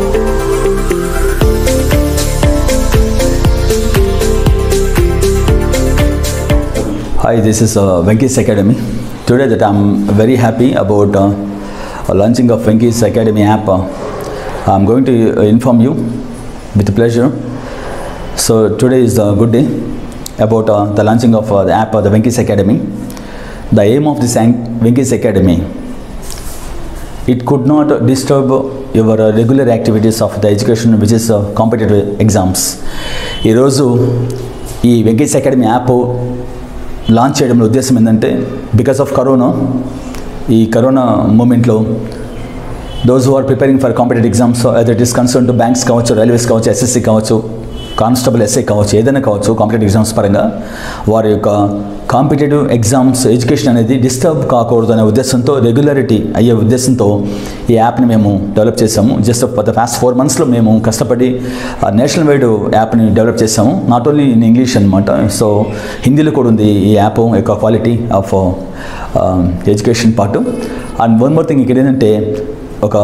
Hi, this is uh, Venkis Academy. Today that I'm very happy about uh, launching of Venkis Academy app. Uh, I'm going to uh, inform you with pleasure. So today is a good day about uh, the launching of uh, the app, uh, the Venkis Academy. The aim of this An- Venkis Academy, it could not disturb your uh, regular activities of the education which is uh, competitive exams. ఈరోజు ఈ Venkatesh academy app launch చేయడంలో ఉద్దేశం ఏంటంటే because of corona ఈ corona మూమెంట్లో those who are preparing for competitive exams other it is concern to banks కావచ్చు railways కావచ్చు SSC కావచ్చు కానిస్టేబుల్ ఎస్ఐ కావచ్చు ఏదైనా కావచ్చు కాంపిటేటివ్ ఎగ్జామ్స్ పరంగా వారి యొక్క కాంపిటేటివ్ ఎగ్జామ్స్ ఎడ్యుకేషన్ అనేది డిస్టర్బ్ కాకూడదు అనే ఉద్దేశంతో రెగ్యులారిటీ అయ్యే ఉద్దేశంతో ఈ యాప్ని మేము డెవలప్ చేసాము జస్ట్ ద ఫాస్ట్ ఫోర్ మంత్స్లో మేము కష్టపడి నేషనల్ వైడ్ యాప్ని డెవలప్ చేసాము నాట్ ఓన్లీ ఇన్ ఇంగ్లీష్ అనమాట సో హిందీలో కూడా ఉంది ఈ యాప్ యొక్క quality of education part and one more thing ఇక్కడ ఏంటంటే ఒక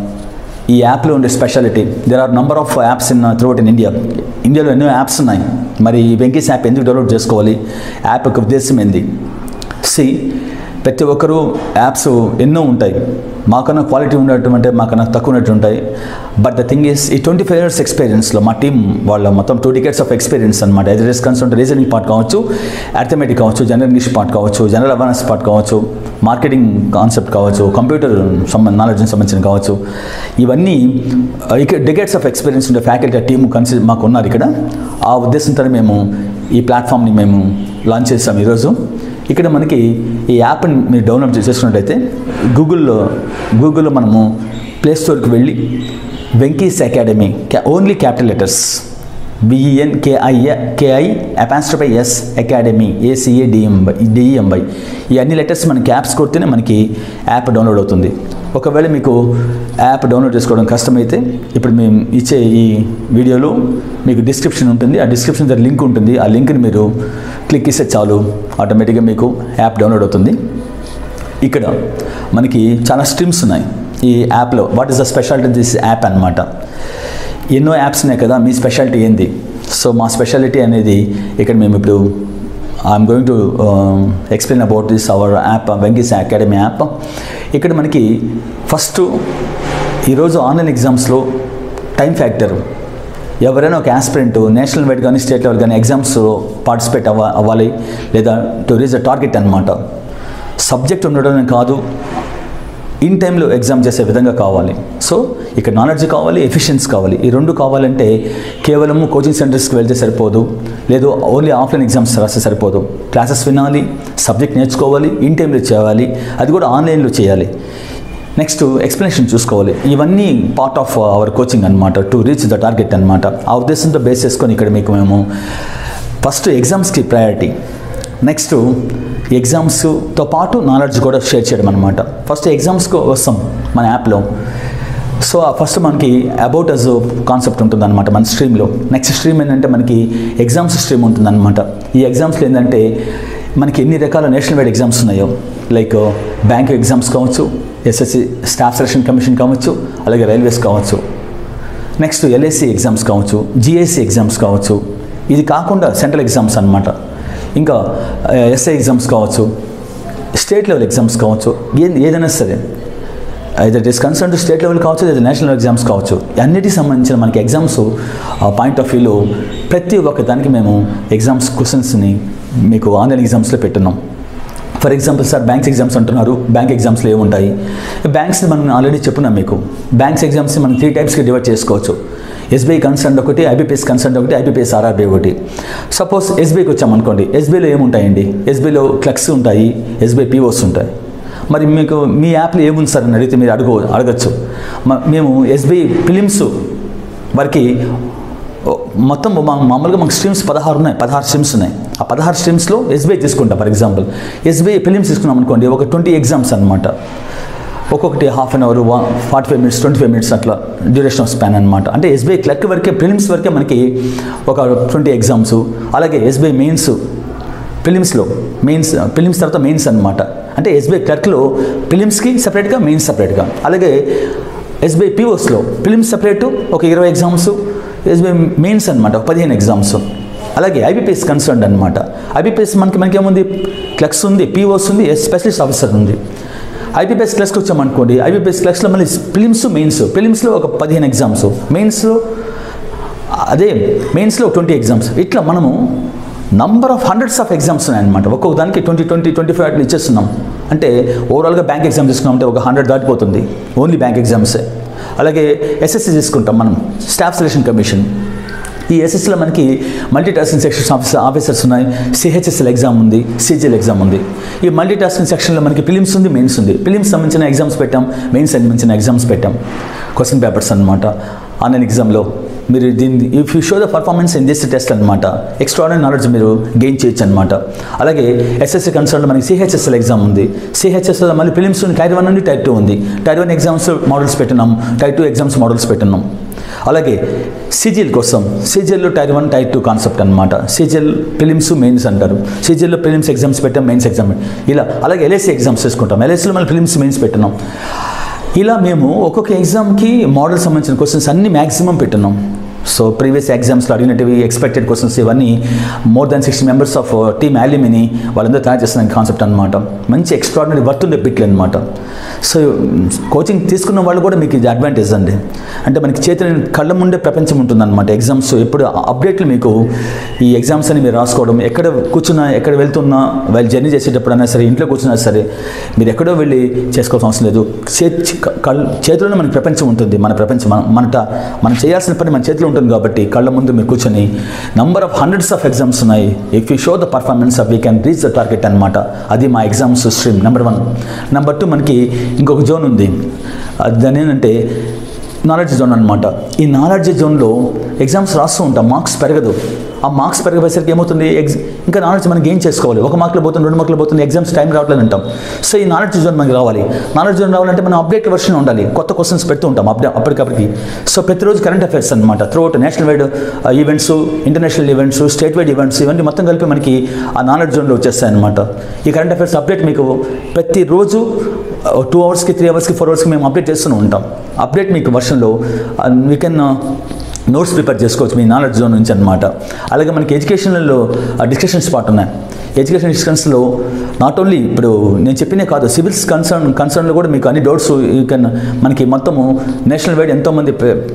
ఈ యాప్లో ఉండే speciality there are number of apps in throughout in India ఇండియాలో ఎన్నో యాప్స్ ఉన్నాయి మరి ఈ వెంకీస్ యాప్ ఎందుకు డెవలప్ చేసుకోవాలి యాప్ యొక్క ఉద్దేశం ఏంది సి ప్రతి ఒక్కరూ యాప్స్ ఎన్నో ఉంటాయి మాకన్నా క్వాలిటీ ఉన్నటువంటి మాకన్నా తక్కువ ఉన్నట్టు ఉంటాయి బట్ ద థింగ్ ఈస్ ఈ ట్వంటీ ఫైవ్ ఇయర్స్ ఎక్స్పీరియన్స్లో మా టీం వాళ్ళ మొత్తం టూ డికెట్స్ ఆఫ్ ఎక్స్పీరియన్స్ అనమాట either is concern reasoning part కావచ్చు అర్థమెటిక్ కావచ్చు జనరల్ ఇంగ్లీష్ పార్ట్ కావచ్చు జనరల్ అవేర్నెస్ పార్ట్ కావచ్చు మార్కెటింగ్ కాన్సెప్ట్ కావచ్చు కంప్యూటర్ సంబంధ నాలెడ్జ్కి సంబంధించిన కావచ్చు ఇవన్నీ ఇక్కడ డికెట్స్ ఆఫ్ ఎక్స్పీరియన్స్ ఉండే ఫ్యాకల్టీ టీమ్ కన్సి మాకు ఉన్నారు ఇక్కడ ఆ ఉద్దేశంతో మేము ఈ ప్లాట్ఫామ్ని మేము లాంచ్ చేసాం ఈరోజు ఇక్కడ మనకి ఈ యాప్ని మీరు డౌన్లోడ్ చేసుకున్నట్టయితే గూగుల్లో గూగుల్లో మనము ప్లే స్టోర్కి వెళ్ళి Venky's academy only capital letters BEN KIA KI అపాన్స్టపై S academy ACA DMY DEMY ఈ అన్ని లెటర్స్ మనకి యాప్స్ కొడితేనే మనకి యాప్ డౌన్లోడ్ అవుతుంది ఒకవేళ మీకు యాప్ డౌన్లోడ్ చేసుకోవడం కష్టమైతే ఇప్పుడు మేము ఇచ్చే ఈ వీడియోలో మీకు డిస్క్రిప్షన్ ఉంటుంది ఆ డిస్క్రిప్షన్ దగ్గర లింక్ ఉంటుంది ఆ లింక్ని మీరు క్లిక్ ఇస్తే చాలు ఆటోమేటిక్గా మీకు యాప్ డౌన్లోడ్ అవుతుంది ఇక్కడ మనకి చాలా స్ట్రీమ్స్ ఉన్నాయి ఈ యాప్లో what is the speciality this app అనమాట ఎన్నో యాప్స్ ఉన్నాయి కదా మీ స్పెషాలిటీ ఏంది సో మా స్పెషాలిటీ అనేది ఇక్కడ మేము ఇప్పుడు I'm going to explain about this our app Venky's academy app ఇక్కడ మనకి ఫస్ట్ ఈరోజు ఆన్లైన్ ఎగ్జామ్స్లో టైం ఫ్యాక్టర్ ఎవరైనా ఒక యాస్పిరెంట్ నేషనల్ వైడ్ కానీ స్టేట్ లెవెల్ కానీ ఎగ్జామ్స్లో పార్టిసిపేట్ అవ్వ అవ్వాలి లేదా టు రీజ్ అ టార్గెట్ అనమాట సబ్జెక్ట్ ఉండడం కాదు ఇన్ టైంలో ఎగ్జామ్ చేసే విధంగా కావాలి సో ఇక్కడ నాలెడ్జ్ కావాలి ఎఫిషియన్స్ కావాలి ఈ రెండు కావాలంటే కేవలం కోచింగ్ సెంటర్స్కి వెళ్తే సరిపోదు లేదు ఓన్లీ ఆఫ్లైన్ ఎగ్జామ్స్ రాస్తే సరిపోదు క్లాసెస్ వినాలి సబ్జెక్ట్ నేర్చుకోవాలి ఇన్ టైంలో చేయాలి అది కూడా ఆన్లైన్లో చేయాలి నెక్స్ట్ ఎక్స్ప్లెనేషన్ చూసుకోవాలి ఇవన్నీ పార్ట్ ఆఫ్ అవర్ కోచింగ్ అనమాట టు రీచ్ ద టార్గెట్ అనమాట ఆ ఉద్దేశంతో బేస్ చేసుకొని ఇక్కడ మీకు మేము ఫస్ట్ ఎగ్జామ్స్కి ప్రయారిటీ నెక్స్ట్ ఎగ్జామ్స్తో పాటు నాలెడ్జ్ కూడా షేర్ చేయడం అనమాట ఫస్ట్ ఎగ్జామ్స్కి వస్తాం మన యాప్లో సో ఫస్ట్ మనకి అబౌట్ అజ్ కాన్సెప్ట్ ఉంటుంది అనమాట మన స్ట్రీమ్లో నెక్స్ట్ స్ట్రీమ్ ఏంటంటే మనకి ఎగ్జామ్స్ స్ట్రీమ్ ఉంటుంది అనమాట ఈ ఎగ్జామ్స్లో ఏంటంటే మనకి ఎన్ని రకాల నేషనల్ వైడ్ ఎగ్జామ్స్ ఉన్నాయో లైక్ బ్యాంక్ ఎగ్జామ్స్ కావచ్చు ఎస్ఎస్సి స్టాఫ్ సెలక్షన్ కమిషన్ కావచ్చు అలాగే రైల్వేస్ కావచ్చు నెక్స్ట్ ఎల్ఏసి ఎగ్జామ్స్ కావచ్చు జిఎస్సి ఎగ్జామ్స్ కావచ్చు ఇది కాకుండా సెంట్రల్ ఎగ్జామ్స్ అనమాట ఇంకా ఎస్ఐ ఎగ్జామ్స్ కావచ్చు స్టేట్ లెవెల్ ఎగ్జామ్స్ కావచ్చు ఏ ఏదైనా సరే అయితే it is concern to state level కావచ్చు లేదా నేషనల్ ఎగ్జామ్స్ కావచ్చు అన్నిటికి సంబంధించిన మనకి ఎగ్జామ్స్ పాయింట్ ఆఫ్ వ్యూలో ప్రతి ఒక్క దానికి మేము ఎగ్జామ్స్ క్వశ్చన్స్ని మీకు ఆన్లైన్ ఎగ్జామ్స్లో పెట్టున్నాం for example sir banks exams అంటున్నారు బ్యాంక్ ఎగ్జామ్స్లో ఏముంటాయి బ్యాంక్స్ మనం ఆల్రెడీ చెప్పున్నాం మీకు బ్యాంక్స్ ఎగ్జామ్స్ని మనం త్రీ టైప్స్కి డివైడ్ చేసుకోవచ్చు ఎస్బీఐ కన్సర్న్ ఒకటి ఐబీపీఎస్ కన్సర్న్ ఒకటి ఐబీపీఎస్ ఆర్ఆర్బీ ఒకటి సపోజ్ ఎస్బీఐకి వచ్చామనుకోండి ఎస్బీఐలో ఏముంటాయండి ఎస్బీఐలో క్లక్స్ ఉంటాయి ఎస్బీఐ పీఓస్ ఉంటాయి మరి మీకు మీ యాప్లో ఏముంది సార్ అని అడిగితే మీరు అడుగు అడగచ్చు మ- మేము ఎస్బీఐ ఫిలిమ్స్ వారికి మొత్తం మా- మామూలుగా మాకు స్ట్రీమ్స్ పదహారు ఉన్నాయి పదహారు స్ట్రీమ్స్ ఉన్నాయి ఆ పదహారు స్ట్రీమ్స్లో ఎస్బీఐ తీసుకుంటాం ఫర్ ఎగ్జాంపుల్ ఎస్బీఐ ఫిలిమ్స్ తీసుకున్నాం అనుకోండి ఒక ట్వంటీ ఎగ్జామ్స్ అనమాట ఒక్కొక్కటి half an hour forty five minutes twenty five minutes అట్లా డ్యూరేషన్ ఆఫ్ స్పాన్ అనమాట అంటే ఎస్బీఐ క్లర్క్ వరకే ప్రిలిమ్స్ వరకే మనకి ఒక ట్వంటీ ఎగ్జామ్స్ అలాగే ఎస్బీఐ మెయిన్స్ ఫిలిమ్స్లో మెయిన్స్ ఫిలిమ్స్ తర్వాత మెయిన్స్ అనమాట అంటే ఎస్బీఐ క్లర్క్లో ఫిలిమ్స్కి సపరేట్గా మెయిన్స్ సపరేట్గా అలాగే ఎస్బీఐ పీఓస్లో ఫిలిమ్స్ సపరేటు ఒక ఇరవై ఎగ్జామ్స్ ఎస్బీఐ మెయిన్స్ అనమాట ఒక పదిహేను ఎగ్జామ్స్ అలాగే ఐబీపీఎస్ కన్సర్న్ అనమాట ఐబీపీఎస్ మనకి మనకి ఏముంది క్లక్స్ ఉంది పీఓస్ ఉంది స్పెషలిస్ట్ ఆఫీసర్ ఉంది ఐబీపీఎస్ క్లస్కి వచ్చామనుకోండి ఐబీపీఎస్ క్లస్లో మళ్ళీ ఫిలిమ్స్ మెయిన్స్ ఫిలిమ్స్లో ఒక పదిహేను ఎగ్జామ్స్ మెయిన్స్లో అదే మెయిన్స్లో ట్వంటీ ఎగ్జామ్స్ ఇట్లా మనము number of hundreds of exams ఉన్నాయన్నమాట ఒక్కొక్క దానికి ట్వంటీ ట్వంటీ ట్వంటీ ఫైవ్ అట్లా ఇచ్చేస్తున్నాం అంటే ఓవరాల్గా బ్యాంక్ ఎగ్జామ్ తీసుకున్నాం అంటే ఒక హండ్రెడ్ దాటిపోతుంది ఓన్లీ బ్యాంక్ ఎగ్జామ్సే అలాగే ఎస్ఎస్సి తీసుకుంటాం మనం స్టాఫ్ సెలక్షన్ కమిషన్ ఈ ఎస్ఎస్సిలో మనకి multi tasking section officer officers ఉన్నాయి సిహెచ్ఎస్ఎల్ ఎగ్జామ్ ఉంది సిజిఎల్ ఎగ్జామ్ ఉంది ఈ మల్టీ టాస్కింగ్ సెక్షన్లో మనకి ఫిలిమ్స్ ఉంది మెయిన్స్ ఉంది ఫిలిమ్స్ సంబంధించిన ఎగ్జామ్స్ పెట్టాం మెయిన్స్ సంబంధించిన ఎగ్జామ్స్ పెట్టాం క్వశ్చన్ పేపర్స్ అనమాట ఆన్లైన్ ఎగ్జామ్లో మీరు దీన్ని if you show the performance in this test అనమాట ఎక్స్ట్రాడనరీ నాలెడ్జ్ మీరు గెయిన్ చేయొచ్చు అనమాట అలాగే ఎస్ఎస్సి కన్సర్న్ మనకి సిహెచ్ఎస్ఎల్ ఎగ్జామ్ ఉంది సిహెచ్ఎస్ఎల్ మళ్ళీ ఫిలిమ్స్ టైర్ వన్ నుండి టైర్ టూ ఉంది టైర్ వన్ ఎగ్జామ్స్ మోడల్స్ పెట్టినాం టైర్ టూ ఎగ్జామ్స్ మోడల్స్ పెట్టినాం అలాగే సిజిఎల్ కోసం సిజిఎల్లో tier one tier two concept అనమాట సిజిఎల్ ఫిలిమ్స్ మెయిన్స్ అంటారు సిజిఎల్లో ఫిలిమ్స్ ఎగ్జామ్స్ పెట్టాం మెయిన్స్ ఎగ్జామ్ ఇలా అలాగే ఎల్ఎస్సి ఎగ్జామ్స్ తీసుకుంటాం ఎల్ఎస్సిలో మళ్ళీ ఫిలిమ్స్ మెయిన్స్ పెట్టినాం ఇలా మేము ఒక్కొక్క ఎగ్జామ్కి మోడల్ సంబంధించిన క్వశ్చన్స్ అన్ని మ్యాక్సిమం పెట్టున్నాం సో ప్రీవియస్ ఎగ్జామ్స్లో అడిగినట్టువి ఎక్స్పెక్టెడ్ క్వశ్చన్స్ ఇవన్నీ more than sixty members of team యాలిమిని వాళ్ళందరూ తయారు చేస్తున్న కాన్సెప్ట్ అనమాట మంచి ఎక్స్ట్రాడినరీ వర్త్ ఉండే బిట్లు అనమాట సో కోచింగ్ తీసుకున్న వాళ్ళు కూడా మీకు ఇది అడ్వాంటేజ్ అండి అంటే మనకి చేతుల కళ్ళ ముందే ప్రపంచం ఉంటుందన్నమాట ఎగ్జామ్స్ ఎప్పుడు అప్డేట్లు మీకు ఈ ఎగ్జామ్స్ అని మీరు రాసుకోవడం ఎక్కడ కూర్చున్నా ఎక్కడ వెళ్తున్నా వాళ్ళు జర్నీ చేసేటప్పుడైనా సరే ఇంట్లో కూర్చున్నా సరే మీరు ఎక్కడో వెళ్ళి చేసుకోవాల్సిన అవసరం లేదు చే కళ్ళు చేతిలోనే మనకి ప్రపంచం ఉంటుంది మన ప్రపంచం మన మనట మనం చేయాల్సిన పని మన చేతిలో ఉంటుంది కాబట్టి కళ్ళ ముందు మీరు కూర్చొని number of hundreds of exams ఉన్నాయి if you show the performance of we can reach the target అనమాట అది మా exams stream number one number two మనకి ఇంకొక జోన్ ఉంది అది దాని ఏంటంటే నాలెడ్జ్ జోన్ అనమాట ఈ నాలెడ్జ్ జోన్లో ఎగ్జామ్స్ రాస్తూ ఉంటాం మార్క్స్ పెరగదు ఆ మార్క్స్ పెరగపోయేసరికి ఏమవుతుంది ఎగ్జ్ ఇంకా నాలెడ్జ్ మనం గెయిన్ చేసుకోవాలి ఒక మార్కులు పోతుంది రెండు మార్కులు పోతుంది ఎగ్జామ్స్ టైం రావట్లేదు అంటాం సో ఈ నాలెడ్జ్ జోన్ మనకి రావాలి నాలెడ్జ్ జోన్ రావాలంటే మనం అప్డేట్ వర్షన్ ఉండాలి కొత్త క్వశ్చన్స్ పెడుతూ ఉంటాం అప్డే అప్పటికప్పటికి సో ప్రతిరోజు కరెంట్ అఫైర్స్ అనమాట throughout national wide events international events state wide events ఇవన్నీ మొత్తం కలిపి మనకి ఆ నాలెడ్జ్ జోన్లో వచ్చేస్తాయి అనమాట ఈ కరెంట్ అఫైర్స్ అప్డేట్ మీకు ప్రతిరోజు టూ అవర్స్కి త్రీ అవర్స్కి ఫోర్ అవర్స్కి మేము అప్డేట్ చేస్తూనే ఉంటాం అప్డేట్ మీకు వర్షన్లో వీ కెన్ నోట్స్ ప్రిపేర్ చేసుకోవచ్చు మీ నాలెడ్జ్ జోన్ నుంచి అనమాట అలాగే మనకి ఎడ్యుకేషన్లో డిస్కషన్స్ పార్ట్ ఉన్నాయి ఎడ్యుకేషన్ డిస్కషన్స్లో నాట్ ఓన్లీ ఇప్పుడు నేను చెప్పినే కాదు సివిల్స్ కన్సర్న్ కన్సర్న్లో కూడా మీకు అన్ని డౌట్స్ యూ కెన్ మనకి మొత్తము నేషనల్ వైడ్ ఎంతోమంది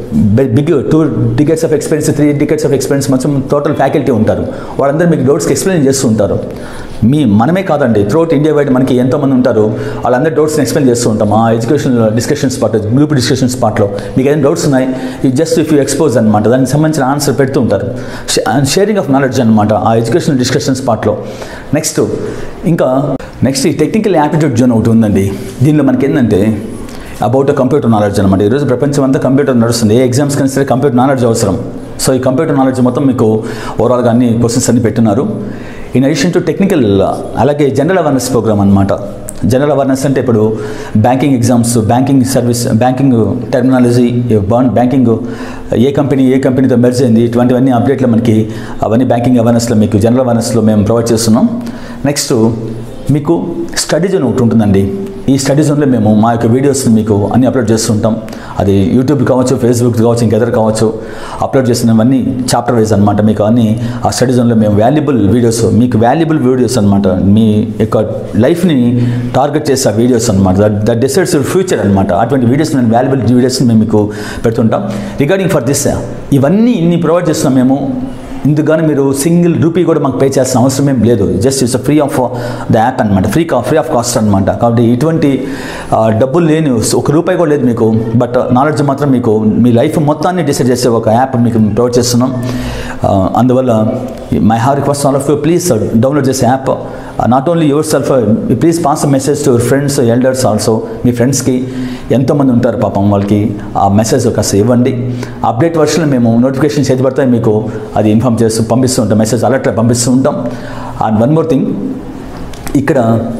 big two decades of experience three decades of experience మొత్తం టోటల్ ఫ్యాకల్టీ ఉంటారు వాళ్ళందరూ మీకు డౌట్స్కి ఎక్స్ప్లెయిన్ చేస్తూ ఉంటారు మీ మనమే కాదండి త్రూఅవుట్ ఇండియా వైడ్ మనకి ఎంతోమంది ఉంటారు వాళ్ళందరూ డౌట్స్ని ఎక్స్ప్లెయిన్ చేస్తూ ఉంటాం ఆ education discussions part group discussions పార్ట్లో మీకు ఏదైనా డౌట్స్ ఉన్నాయి ఈ జస్ట్ ఇఫ్ యూ ఎక్స్పోజ్ అనమాట దానికి సంబంధించిన ఆన్సర్ పెడుతూ ఉంటారు షేరింగ్ ఆఫ్ నాలెడ్జ్ అనమాట ఆ ఎడ్యుకేషన్ డిస్కషన్స్ పార్ట్లో నెక్స్ట్ ఇంకా నెక్స్ట్ ఈ టెక్నికల్ యాప్టిట్యూడ్ జోన్ ఒకటి ఉందండి దీనిలో మనకి ఏంటంటే అబౌట్ కంప్యూటర్ నాలెడ్జ్ అనమాట ఈరోజు ప్రపంచం అంతా కంప్యూటర్ నడుస్తుంది ఏ ఎగ్జామ్స్ కన్నా సరే కంప్యూటర్ నాలెడ్జ్ అవసరం సో ఈ కంప్యూటర్ నాలెడ్జ్ మొత్తం మీకు ఓవరాల్గా అన్ని క్వశ్చన్స్ అన్ని పెట్టున్నారు ఇన్ అడిషన్ టు టెక్నికల్ అలాగే జనరల్ అవేర్నెస్ ప్రోగ్రామ్ అనమాట జనరల్ అవేర్నెస్ అంటే ఇప్పుడు banking exams banking service banking terminology banking ఏ కంపెనీ ఏ కంపెనీతో మెర్జ్ అయింది ఇటువంటివన్నీ అప్డేట్లు మనకి అవన్నీ బ్యాంకింగ్ అవేర్నెస్లో మీకు జనరల్ అవేర్నెస్లో మేము ప్రొవైడ్ చేస్తున్నాం నెక్స్ట్ మీకు స్టడీ జోన్ ఒకటి ఉంటుందండి ఈ స్టడీ జోన్లో మేము మా యొక్క వీడియోస్ మీకు అన్ని అప్లోడ్ చేస్తుంటాం అది యూట్యూబ్ కావచ్చు ఫేస్బుక్ కావచ్చు ఇంకెదర్ కావచ్చు అప్లోడ్ చేసినవన్నీ చాప్టర్ వైజ్ అనమాట మీకు అన్ని ఆ స్టడీ జోన్లో మేము వాల్యుబుల్ వీడియోస్ మీకు వాల్యుబుల్ వీడియోస్ అనమాట మీ యొక్క లైఫ్ని టార్గెట్ చేసే ఆ వీడియోస్ అనమాట that that decides your future అనమాట అటువంటి వీడియోస్ మేము వాల్యుబుల్ వీడియోస్ని మేము మీకు పెడుతుంటాం రిగార్డింగ్ ఫర్ దిస్ ఇవన్నీ ఇన్ని ప్రొవైడ్ చేస్తున్నాం మేము ఇందుకని మీరు సింగిల్ రూపీ కూడా మాకు పే చేయాల్సిన అవసరం ఏం లేదు just it's free of the app అనమాట ఫ్రీ కా ఫ్రీ ఆఫ్ కాస్ట్ అనమాట కాబట్టి ఇటువంటి ఆ, డబ్బులు లేని ఒక రూపాయి కూడా లేదు మీకు బట్ నాలెడ్జ్ మాత్రం మీకు మీ లైఫ్ మొత్తాన్ని డిసైడ్ చేసే ఒక యాప్ మీకు ప్రొవైడ్ చేస్తున్నాం ఆ, అందువల్ల my have request all of you please download చేసే app not only yourself please pass message to your friends elders also మీ ఫ్రెండ్స్కి ఎంతోమంది ఉంటారు పాపం వాళ్ళకి ఆ మెసేజ్ కాస్త ఇవ్వండి అప్డేట్ వర్షన్ మేము నోటిఫికేషన్ చేతిపడితే మీకు అది ఇన్ఫామ్ చేస్తూ పంపిస్తూ ఉంటాం మెసేజ్ అలర్ట్ పంపిస్తూ ఉంటాం అండ్ వన్ మోర్ థింగ్ ఇక్కడ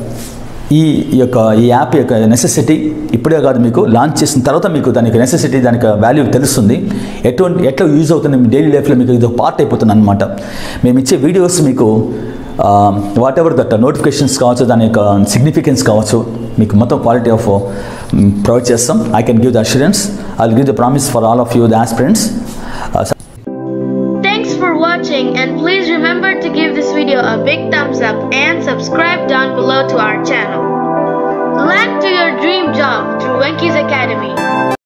ఈ యొక్క ఈ యాప్ యొక్క నెసెసిటీ ఇప్పుడే కాదు మీకు లాంచ్ చేసిన తర్వాత మీకు దానికి నెసెసిటీ దానికి వాల్యూ తెలుస్తుంది ఎటువంటి ఎట్లా యూజ్ అవుతుంది మీ డైలీ లైఫ్లో మీకు ఇది ఒక పార్ట్ అయిపోతుంది అనమాట మేము ఇచ్చే వీడియోస్ మీకు వాట్ ఎవర్ దట్ నోటిఫికేషన్స్ కావచ్చు దాని యొక్క సిగ్నిఫికెన్స్ కావచ్చు మీకు మొత్తం క్వాలిటీ ఆఫ్ ప్రొవైడ్ చేస్తాం I can give the assurance I give the promise for all of you the aspirants Thanks for watching and please remember to give this video a big thumbs up and subscribe down below to our channel. Land to your dream job through Wenky's Academy.